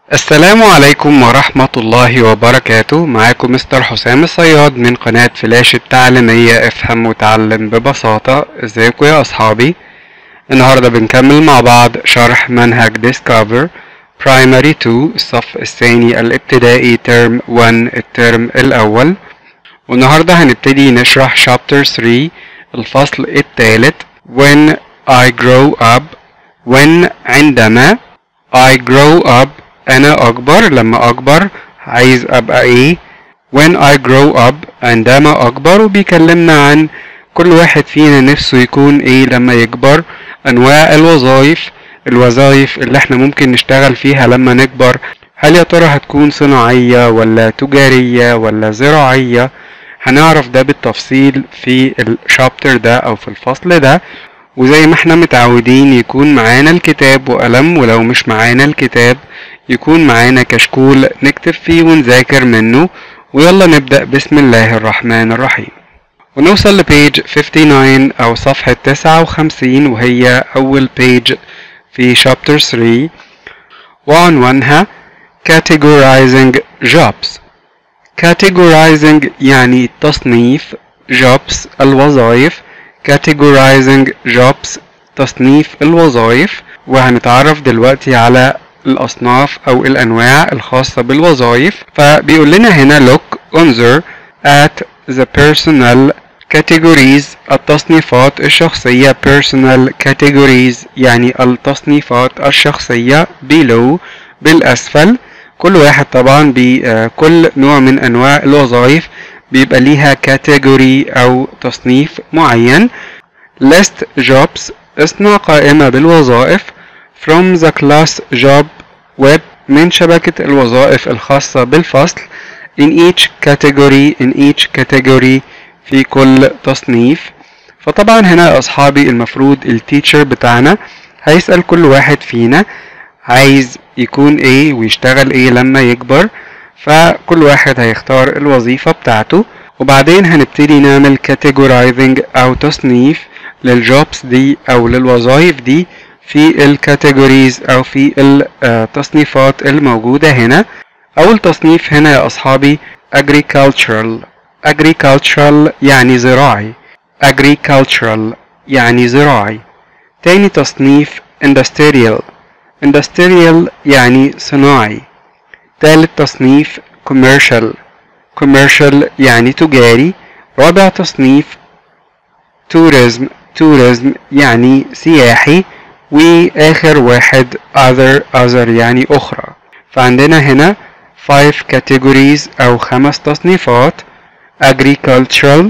السلام عليكم ورحمة الله وبركاته معاكم مستر حسام الصياد من قناة فلاش التعليمية افهم وتعلم ببساطة ازيكم يا اصحابي النهاردة بنكمل مع بعض شرح منهج Discover Primary 2 الصف الثاني الابتدائي ترم 1 الترم الاول والنهاردة هنبتدي نشرح Chapter 3 الفصل الثالث When I grow up when عندما I grow up أنا أكبر لما أكبر عايز أبقى إيه when I grow up عندما أكبر وبيكلمنا عن كل واحد فينا نفسه يكون إيه لما يكبر أنواع الوظائف الوظائف اللي احنا ممكن نشتغل فيها لما نكبر هل يا ترى هتكون صناعية ولا تجارية ولا زراعية هنعرف ده بالتفصيل في الشابتر ده أو في الفصل ده وزي ما احنا متعودين يكون معانا الكتاب وقلم ولو مش معانا الكتاب يكون معانا كشكول نكتب فيه ونذاكر منه ويلا نبدأ بسم الله الرحمن الرحيم ونوصل لبيج 59 أو صفحة 59 وهي أول بيج في شابتر 3 وعنوانها categorizing jobs categorizing يعني تصنيف jobs الوظائف categorizing jobs تصنيف الوظائف وهنتعرف دلوقتي على الأصناف أو الأنواع الخاصة بالوظائف فبيقول لنا هنا look انظر at the personal categories التصنيفات الشخصية personal categories يعني التصنيفات الشخصية below بالأسفل كل واحد طبعا بكل نوع من أنواع الوظائف بيبقى ليها كاتيجوري أو تصنيف معين list jobs اصنع قائمة بالوظائف from the class job web من شبكة الوظائف الخاصة بالفصل in each category in each category في كل تصنيف فطبعا هنا يا أصحابي المفروض التيتشر بتاعنا هيسأل كل واحد فينا عايز يكون ايه ويشتغل ايه لما يكبر فكل واحد هيختار الوظيفة بتاعته وبعدين هنبتدي نعمل categorizing أو تصنيف للجوبس دي أو للوظائف دي في الكاتيجوريز أو في التصنيفات الموجودة هنا أول تصنيف هنا يا أصحابي agricultural agricultural يعني زراعي agricultural يعني زراعي تاني تصنيف industrial industrial يعني صناعي تالت تصنيف commercial commercial يعني تجاري رابع تصنيف tourism tourism يعني سياحي واخر واحد other other يعني اخرى فعندنا هنا 5 categories او خمس تصنيفات agricultural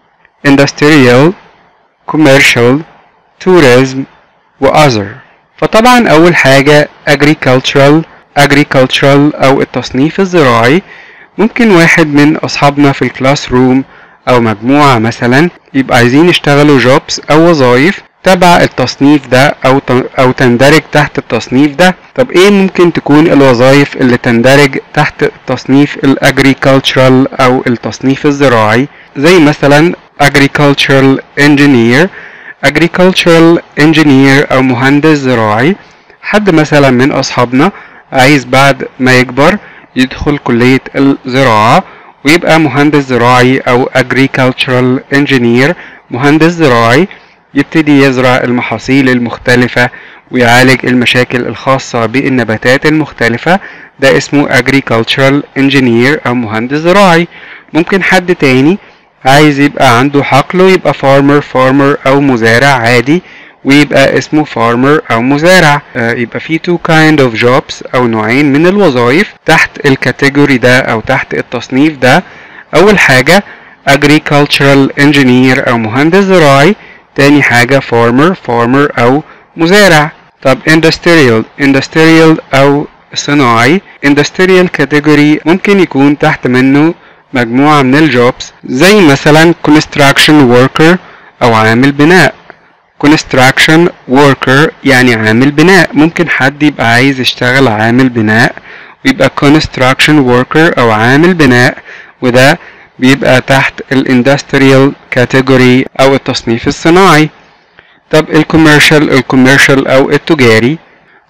industrial commercial tourism و other فطبعا اول حاجة agricultural agricultural او التصنيف الزراعي ممكن واحد من اصحابنا في الكلاس روم او مجموعة مثلا يبقى عايزين يشتغلوا جوبس او وظائف تبع التصنيف ده او او تندرج تحت التصنيف ده طب ايه ممكن تكون الوظائف اللي تندرج تحت تصنيف الاجريكالتشرال او التصنيف الزراعي زي مثلا agricultural engineer agricultural engineer او مهندس زراعي حد مثلا من اصحابنا عايز بعد ما يكبر يدخل كلية الزراعة ويبقى مهندس زراعي او agricultural engineer مهندس زراعي يبتدي يزرع المحاصيل المختلفة ويعالج المشاكل الخاصة بالنباتات المختلفة ده اسمه agricultural engineer أو مهندس زراعي ممكن حد تاني عايز يبقى عنده حقل ويبقى farmer farmer أو مزارع عادي ويبقى اسمه farmer أو مزارع آه يبقى في two kind of jobs أو نوعين من الوظائف تحت الكاتيجوري ده أو تحت التصنيف ده أول حاجة agricultural engineer أو مهندس زراعي تاني حاجة farmer farmer أو مزارع طب industrial industrial أو صناعي industrial category ممكن يكون تحت منه مجموعة من الجوبس زي مثلا construction worker أو عامل بناء construction worker يعني عامل بناء ممكن حد يبقى عايز يشتغل عامل بناء ويبقى construction worker أو عامل بناء وده بيبقى تحت الاندستريال كاتيجوري او التصنيف الصناعي طب الكوميرشال الكوميرشال او التجاري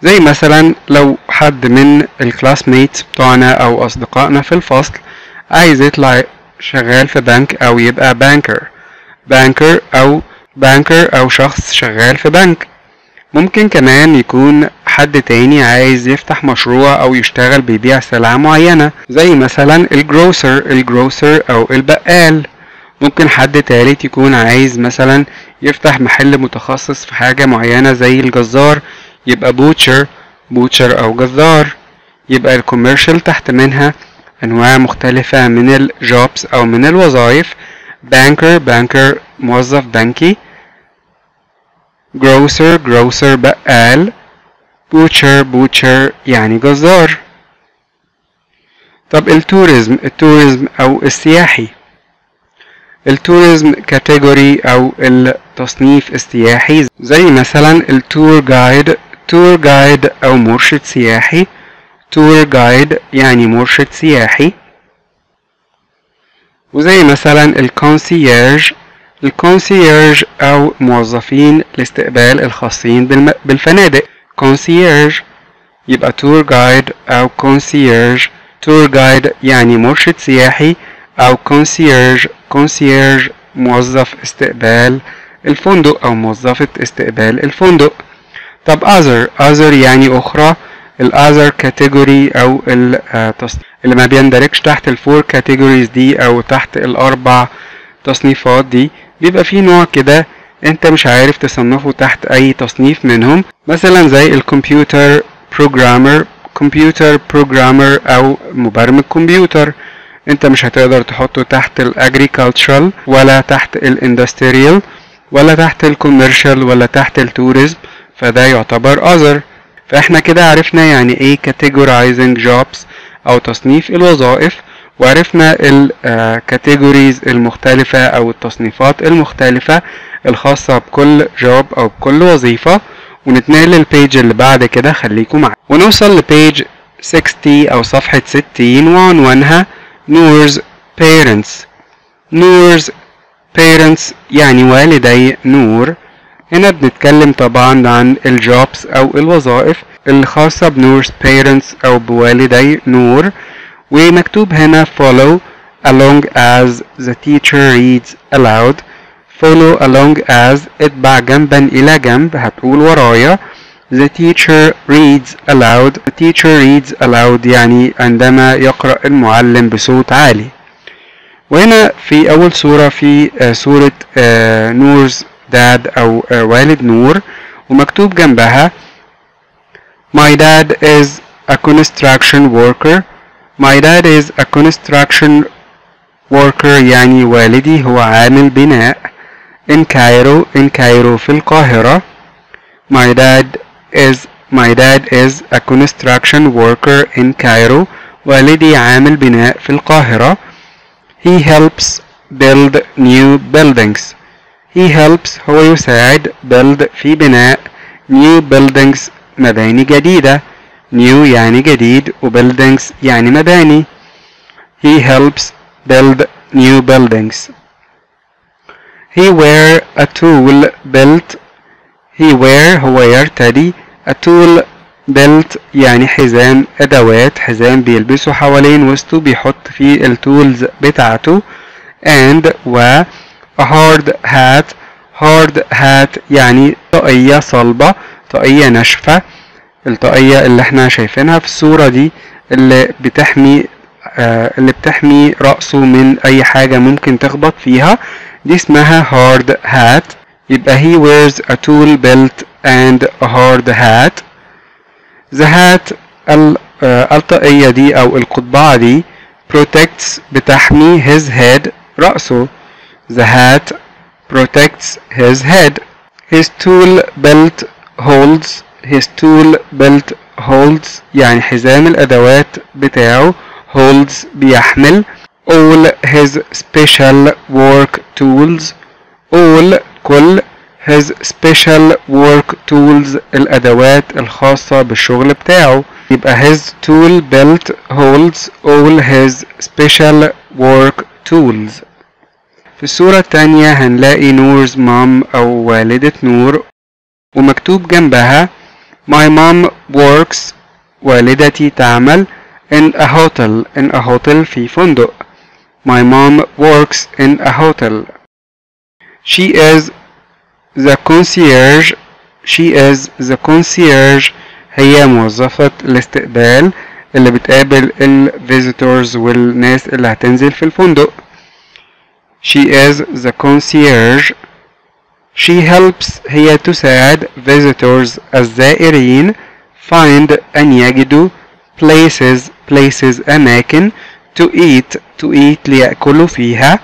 زي مثلا لو حد من الكلاس ميتس بتوعنا او اصدقائنا في الفصل عايز يطلع شغال في بنك او يبقى بانكر بانكر او بانكر او شخص شغال في بنك ممكن كمان يكون حد تاني عايز يفتح مشروع او يشتغل بيبيع سلعة معينة زي مثلا الجروسر الجروسر او البقال ممكن حد تالت يكون عايز مثلا يفتح محل متخصص في حاجة معينة زي الجزار يبقى بوتشر بوتشر او جزار يبقى الكوميرشال تحت منها انواع مختلفة من الجوبس او من الوظائف بانكر بانكر موظف بنكي grocer grocer بقال butcher butcher يعني جزار طب التوريزم التوريزم او السياحي التوريزم كاتيجوري او التصنيف السياحي زي مثلا التور جايد تور جايد او مرشد سياحي تور جايد يعني مرشد سياحي وزي مثلا الكونسييرج الكونسييرج أو موظفين الاستقبال الخاصين بالم... بالفنادق كونسييرج يبقى تور جايد أو كونسييرج تور جايد يعني مرشد سياحي أو كونسييرج كونسييرج موظف استقبال الفندق أو موظفة استقبال الفندق طب other other يعني أخرى الأذر كاتيجوري أو التصنيف اللي ما بيندرجش تحت الفور كاتيجوريز دي أو تحت الأربع تصنيفات دي بيبقى في نوع كده انت مش عارف تصنفه تحت اي تصنيف منهم مثلا زي الكمبيوتر بروجرامر كمبيوتر بروجرامر او مبرمج كمبيوتر انت مش هتقدر تحطه تحت الاجريكالتشرال ولا تحت الاندستريال ولا تحت الكوميرشال ولا تحت التوريزم فده يعتبر other فاحنا كده عرفنا يعني ايه categorizing jobs او تصنيف الوظائف وعرفنا الكاتيجوريز المختلفة أو التصنيفات المختلفة الخاصة بكل جوب أو بكل وظيفة ونتنقل للبيج اللي بعد كده خليكم معايا ونوصل لبيج 60 أو صفحة 60 وعنوانها نورز parents نورز parents يعني والدي نور هنا بنتكلم طبعا عن الجوبس أو الوظائف الخاصة بنورز parents أو بوالدي نور ومكتوب هنا follow along as the teacher reads aloud follow along as اتبع جنبا إلى جنب هتقول ورايا the teacher reads aloud the teacher reads aloud يعني عندما يقرأ المعلم بصوت عالي وهنا في أول صورة في صورة نورز داد أو والد نور ومكتوب جنبها My dad is a construction worker My dad is a construction worker يعني والدي هو عامل بناء in Cairo in Cairo في القاهرة My dad is My dad is a construction worker in Cairo والدي عامل بناء في القاهرة He helps build new buildings He helps هو يساعد build في بناء new buildings مباني جديدة new يعني جديد و buildings يعني مباني he helps build new buildings he wear a tool built he wear هو يرتدي a tool built يعني حزام أدوات حزام بيلبسه حوالين وسطه بيحط فيه التولز بتاعته and و a hard hat hard hat يعني طاقية صلبة طاقية ناشفة الطاقية اللي احنا شايفينها في الصورة دي اللي بتحمي آه اللي بتحمي رأسه من أي حاجة ممكن تخبط فيها دي اسمها hard hat يبقى he wears a tool belt and a hard hat the hat آه الطاقية دي أو القضبعة دي protects بتحمي his head رأسه the hat protects his head his tool belt holds his tool belt holds يعني حزام الأدوات بتاعه holds بيحمل all his special work tools all كل his special work tools الأدوات الخاصة بالشغل بتاعه يبقى his tool belt holds all his special work tools في الصورة التانية هنلاقي نورز مام أو والدة نور ومكتوب جنبها My mom works والدتي تعمل in a hotel in a hotel في فندق My mom works in a hotel She is the concierge She is the concierge هي موظفة الاستقبال اللي بتقابل ال visitors والناس اللي هتنزل في الفندق She is the concierge She helps هي تساعد visitors الزائرين find أن يجدوا places places أماكن to eat to eat ليأكلوا فيها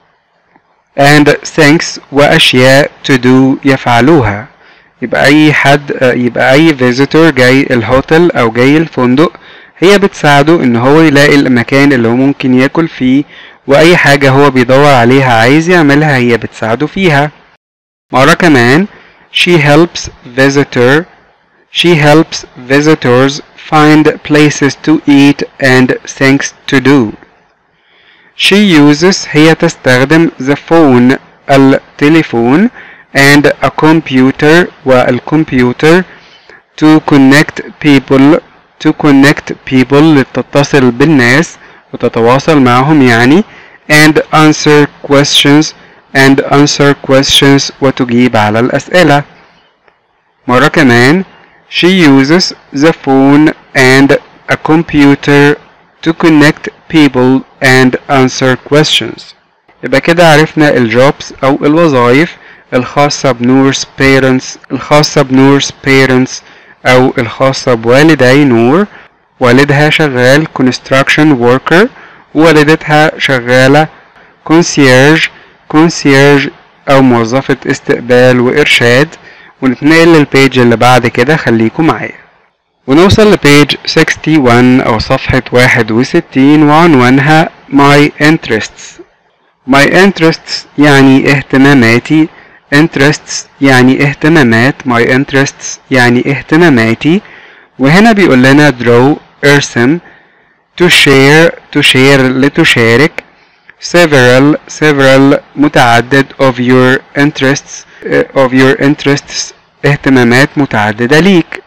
and things وأشياء to do يفعلوها يبقى أي حد يبقى أي visitor جاي الهوتل أو جاي الفندق هي بتساعده إن هو يلاقي المكان اللي هو ممكن ياكل فيه وأي حاجة هو بيدور عليها عايز يعملها هي بتساعده فيها مرة كمان she helps visitor she helps visitors find places to eat and things to do she uses هي تستخدم the phone التليفون and a computer والكمبيوتر to connect people to connect people لتتصل بالناس وتتواصل معهم يعني and answer questions and answer questions وتجيب على الأسئلة مرة كمان she uses the phone and a computer to connect people and answer questions يبقى كده عرفنا الجوبس أو الوظائف الخاصة بنورس parents الخاصة بنورس parents أو الخاصة بوالدي نور والدها شغال construction worker ووالدتها شغالة concierge concierge أو موظفة استقبال وإرشاد ونتنقل للبيج اللي بعد كده خليكم معايا ونوصل لبيج 61 أو صفحة 61 وعنوانها My Interests My Interests يعني اهتماماتي interests يعني اهتمامات my interests يعني اهتماماتي وهنا بيقول لنا draw ارسم to share to share لتشارك several several متعدد of your interests uh, of your interests اهتمامات متعددة ليك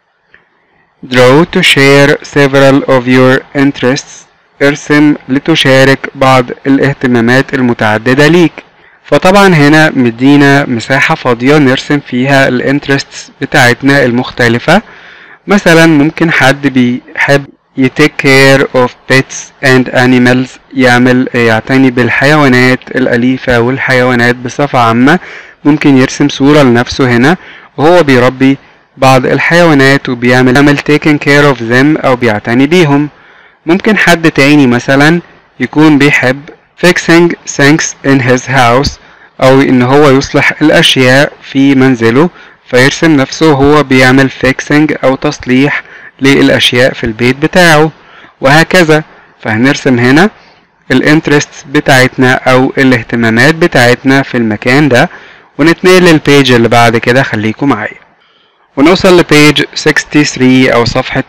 draw to share several of your interests ارسم لتشارك بعض الاهتمامات المتعددة ليك فطبعا هنا مدينا مساحة فاضية نرسم فيها الانترستس بتاعتنا المختلفة مثلا ممكن حد بيحب يتيك كير اوف بيتس اند انيمالز يعمل يعتني بالحيوانات الأليفة والحيوانات بصفة عامة ممكن يرسم صورة لنفسه هنا وهو بيربي بعض الحيوانات وبيعمل يعمل taking care of them أو بيعتني بيهم ممكن حد تاني مثلا يكون بيحب fixing things in his house أو إن هو يصلح الأشياء في منزله فيرسم نفسه هو بيعمل fixing أو تصليح للأشياء في البيت بتاعه وهكذا فهنرسم هنا الانترست بتاعتنا أو الاهتمامات بتاعتنا في المكان ده ونتنقل للبيج اللي بعد كده خليكم معايا ونوصل لبيج 63 أو صفحة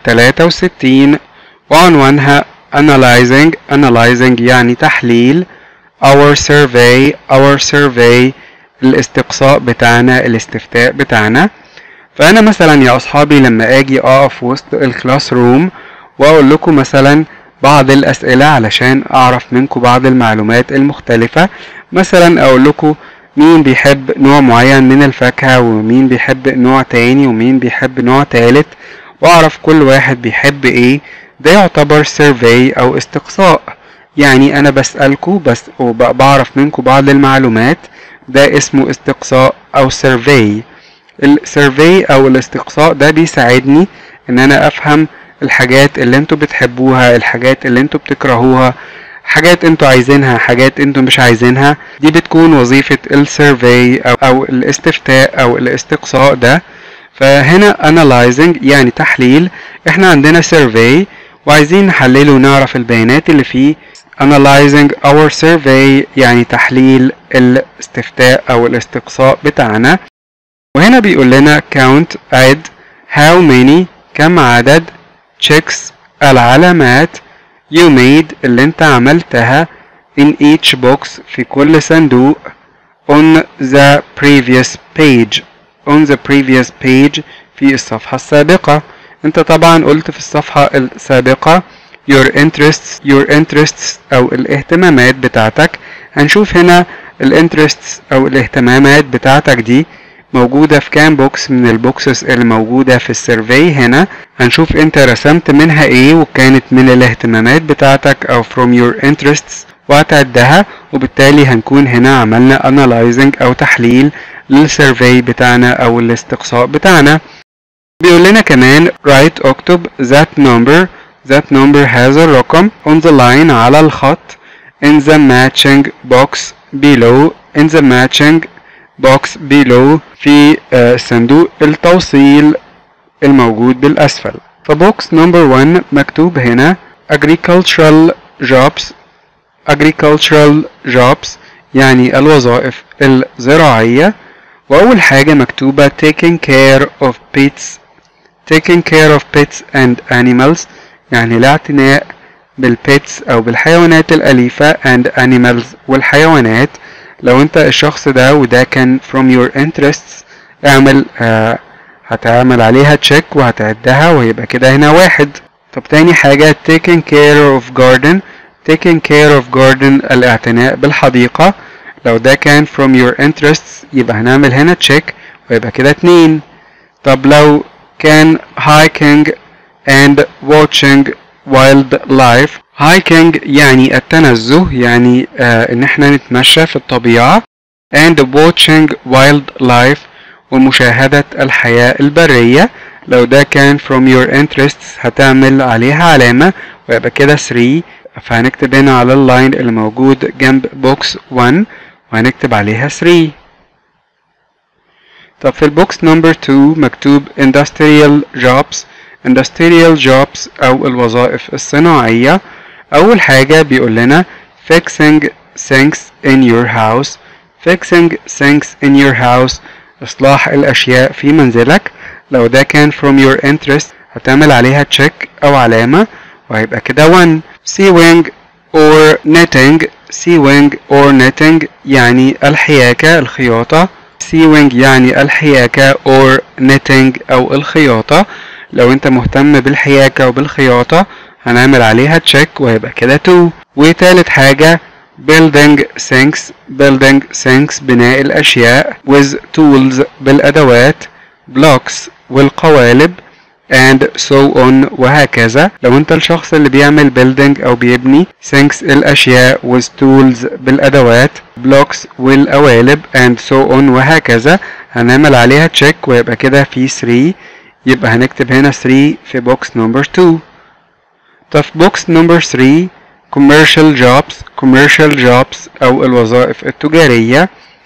63 وعنوانها analyzing analyzing يعني تحليل our survey our survey الاستقصاء بتاعنا الاستفتاء بتاعنا فأنا مثلا يا أصحابي لما أجي أقف وسط الكلاس روم وأقول لكم مثلا بعض الأسئلة علشان أعرف منكم بعض المعلومات المختلفة مثلا أقول لكم مين بيحب نوع معين من الفاكهة ومين بيحب نوع تاني ومين بيحب نوع تالت وأعرف كل واحد بيحب إيه ده يعتبر سيرفي أو استقصاء يعني أنا بسألكوا بس وبعرف منكم بعض المعلومات ده اسمه استقصاء أو سيرفي السيرفي أو الاستقصاء ده بيساعدني إن أنا أفهم الحاجات اللي انتوا بتحبوها الحاجات اللي انتوا بتكرهوها حاجات انتوا عايزينها حاجات انتوا مش عايزينها دي بتكون وظيفة السيرفي أو, أو الاستفتاء أو الاستقصاء ده فهنا analyzing يعني تحليل احنا عندنا survey وعايزين نحلله ونعرف البيانات اللي فيه analyzing our survey يعني تحليل الاستفتاء او الاستقصاء بتاعنا وهنا بيقول لنا count add how many كم عدد checks العلامات you made اللي انت عملتها in each box في كل صندوق on the previous page on the previous page في الصفحة السابقة انت طبعا قلت في الصفحة السابقة your interests your interests او الاهتمامات بتاعتك هنشوف هنا الانترستس او الاهتمامات بتاعتك دي موجودة في كام بوكس من البوكسز اللي موجودة في السيرفي هنا هنشوف انت رسمت منها ايه وكانت من الاهتمامات بتاعتك او from your interests وهتعدها وبالتالي هنكون هنا عملنا analyzing او تحليل للسيرفي بتاعنا او الاستقصاء بتاعنا بيقول لنا كمان write اكتب that number that number has a رقم on the line على الخط in the matching box below in the matching box below في uh, صندوق التوصيل الموجود بالأسفل فبوكس نمبر 1 مكتوب هنا agricultural jobs agricultural jobs يعني الوظائف الزراعية وأول حاجة مكتوبة taking care of pets taking care of pets and animals يعني الاعتناء بالبيتس أو بالحيوانات الأليفة and animals والحيوانات لو انت الشخص ده وده كان from your interests اعمل آه هتعمل عليها check وهتعدها ويبقى كده هنا واحد طب تاني حاجة taking care of garden taking care of garden الاعتناء بالحديقة لو ده كان from your interests يبقى هنعمل هنا check ويبقى كده اتنين طب لو كان hiking and watching wildlife hiking يعني التنزه يعني آه ان احنا نتمشى في الطبيعة and watching wildlife ومشاهدة الحياة البرية لو ده كان from your interests هتعمل عليها علامة ويبقى كده 3 فهنكتب هنا على اللاين اللي موجود جنب بوكس 1 وهنكتب عليها 3 طب في البوكس نمبر 2 مكتوب industrial jobs industrial jobs أو الوظائف الصناعية أول حاجة بيقول لنا fixing things in your house fixing things in your house إصلاح الأشياء في منزلك لو ده كان from your interest هتعمل عليها check أو علامة وهيبقى كده 1 sewing or knitting sewing or knitting يعني الحياكة الخياطة sewing يعني الحياكة or knitting أو الخياطة لو انت مهتم بالحياكة وبالخياطة هنعمل عليها تشيك وهيبقى كده 2 وتالت حاجة building things building things بناء الأشياء with tools بالأدوات blocks والقوالب and so on وهكذا لو انت الشخص اللي بيعمل building او بيبني things الاشياء with tools بالادوات blocks والقوالب and so on وهكذا هنعمل عليها check ويبقى كده في 3 يبقى هنكتب هنا 3 في بوكس نمبر 2 طب في بوكس نمبر 3 commercial jobs commercial jobs او الوظائف التجارية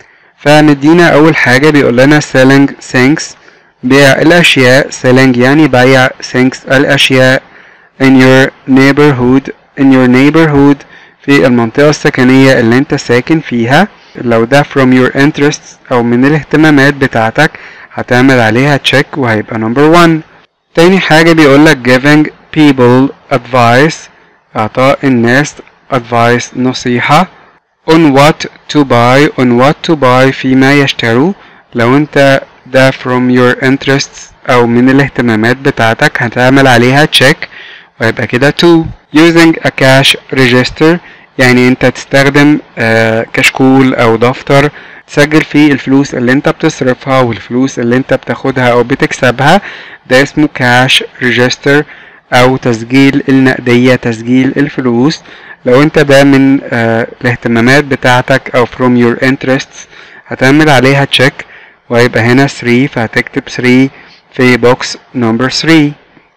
فندينا اول حاجة بيقول لنا selling things بيع الاشياء selling يعني بيع things الاشياء in your neighborhood in your neighborhood في المنطقة السكنية اللي انت ساكن فيها لو ده from your interests او من الاهتمامات بتاعتك هتعمل عليها check وهيبقى number one تاني حاجة بيقولك giving people advice إعطاء الناس advice نصيحة on what to buy on what to buy فيما يشتروا لو انت ده from your interests أو من الاهتمامات بتاعتك هتعمل عليها check ويبقى كده 2 using a cash register يعني انت تستخدم آه كشكول أو دفتر تسجل فيه الفلوس اللي انت بتصرفها والفلوس اللي انت بتاخدها أو بتكسبها ده اسمه cash register أو تسجيل النقدية تسجيل الفلوس لو انت ده من آه الاهتمامات بتاعتك أو from your interests هتعمل عليها check وهيبقى هنا 3 فهتكتب 3 في بوكس نمبر 3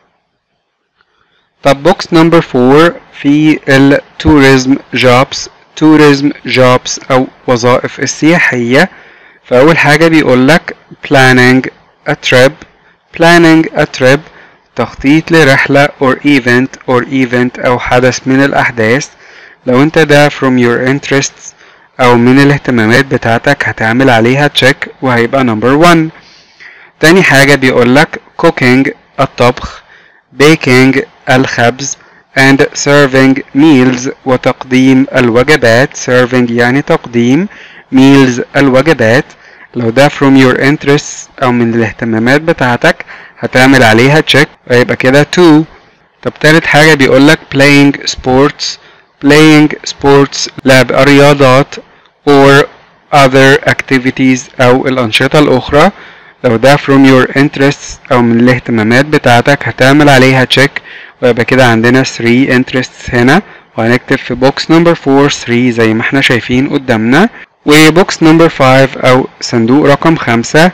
طب بوكس نمبر 4 في التوريزم جوبز توريزم جوبز او وظائف السياحية فأول حاجة بيقولك planning a trip planning a trip تخطيط لرحلة or event or event أو حدث من الأحداث لو انت ده from your interests أو من الاهتمامات بتاعتك هتعمل عليها check وهيبقى number one تاني حاجة بيقولك cooking الطبخ baking الخبز and serving meals وتقديم الوجبات serving يعني تقديم meals الوجبات لو ده from your interests أو من الاهتمامات بتاعتك هتعمل عليها check ويبقى كده 2 طب تالت حاجة بيقولك playing sports playing sports لعب الرياضات or other activities أو الأنشطة الأخرى لو ده from your interests أو من الاهتمامات بتاعتك هتعمل عليها check ويبقى كده عندنا 3 interests هنا وهنكتب في box number 4 3 زي ما احنا شايفين قدامنا وبوكس نمبر 5 أو صندوق رقم 5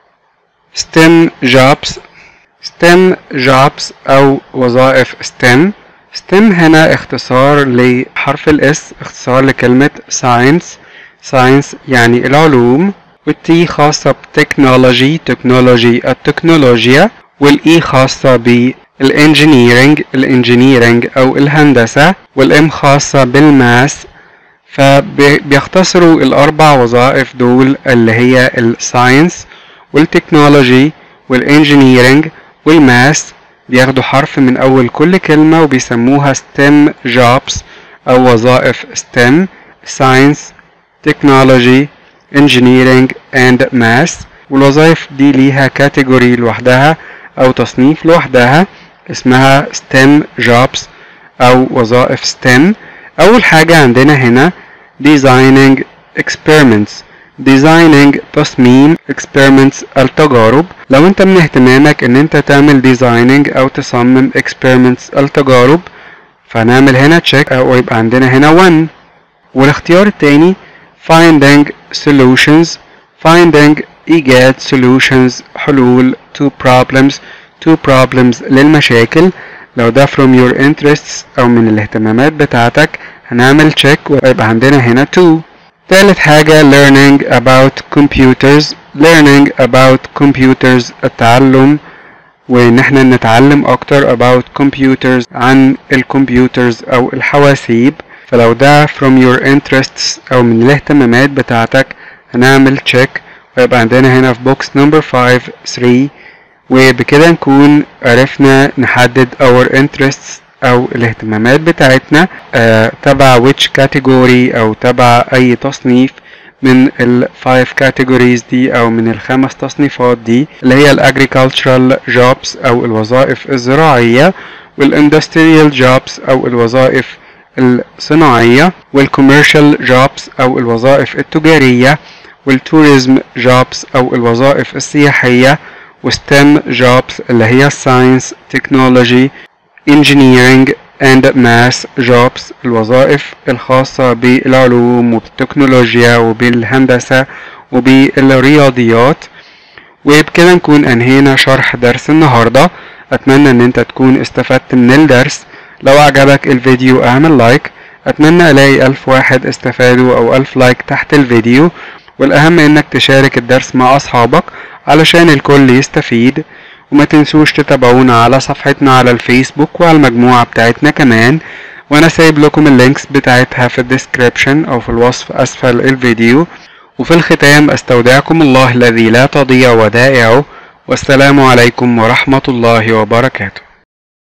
STEM jobs STEM jobs أو وظائف STEM STEM هنا اختصار لحرف الاس اختصار لكلمة science science يعني العلوم والتي خاصة بتكنولوجي تكنولوجي التكنولوجيا والاي خاصة بالانجينيرنج الانجينيرنج او الهندسة والام خاصة بالماس فبيختصروا الأربع وظائف دول اللي هي الساينس والتكنولوجي والانجينيرنج والماس بياخدوا حرف من أول كل كلمة وبيسموها STEM jobs أو وظائف STEM Science Technology Engineering and Math والوظائف دي ليها كاتيجوري لوحدها أو تصنيف لوحدها اسمها STEM jobs أو وظائف STEM أول حاجة عندنا هنا designing experiments designing تصميم experiments التجارب لو انت من اهتمامك ان انت تعمل designing او تصمم experiments التجارب فنعمل هنا check او يبقى عندنا هنا 1 والاختيار التاني finding solutions finding ايجاد solutions حلول to problems to problems للمشاكل لو ده from your interests او من الاهتمامات بتاعتك هنعمل check ويبقى عندنا هنا 2 تالت حاجة learning about computers learning about computers التعلم وان احنا نتعلم اكتر about computers عن الكمبيوترز او الحواسيب فلو ده from your interests او من الاهتمامات بتاعتك هنعمل check ويبقى عندنا هنا في box number 5 3 وبكده نكون عرفنا نحدد our interests او الاهتمامات بتاعتنا آه تبع which category او تبع اي تصنيف من ال 5 categories دي او من الخمس تصنيفات دي اللي هي ال agricultural jobs او الوظائف الزراعية وال industrial jobs او الوظائف الصناعية وال commercial jobs او الوظائف التجارية وال tourism jobs او الوظائف السياحية و STEM jobs اللي هي science technology engineering and math jobs الوظائف الخاصة بالعلوم وبالتكنولوجيا وبالهندسة وبالرياضيات وبكده نكون أنهينا شرح درس النهاردة أتمنى أن أنت تكون استفدت من الدرس لو أعجبك الفيديو اعمل لايك أتمنى ألاقي ألف واحد استفادوا أو ألف لايك تحت الفيديو والأهم إنك تشارك الدرس مع أصحابك علشان الكل يستفيد وما تنسوش تتابعونا على صفحتنا على الفيسبوك وعلى المجموعة بتاعتنا كمان وانا سايب لكم اللينكس بتاعتها في الديسكريبشن او في الوصف اسفل الفيديو وفي الختام استودعكم الله الذي لا تضيع ودائعه والسلام عليكم ورحمة الله وبركاته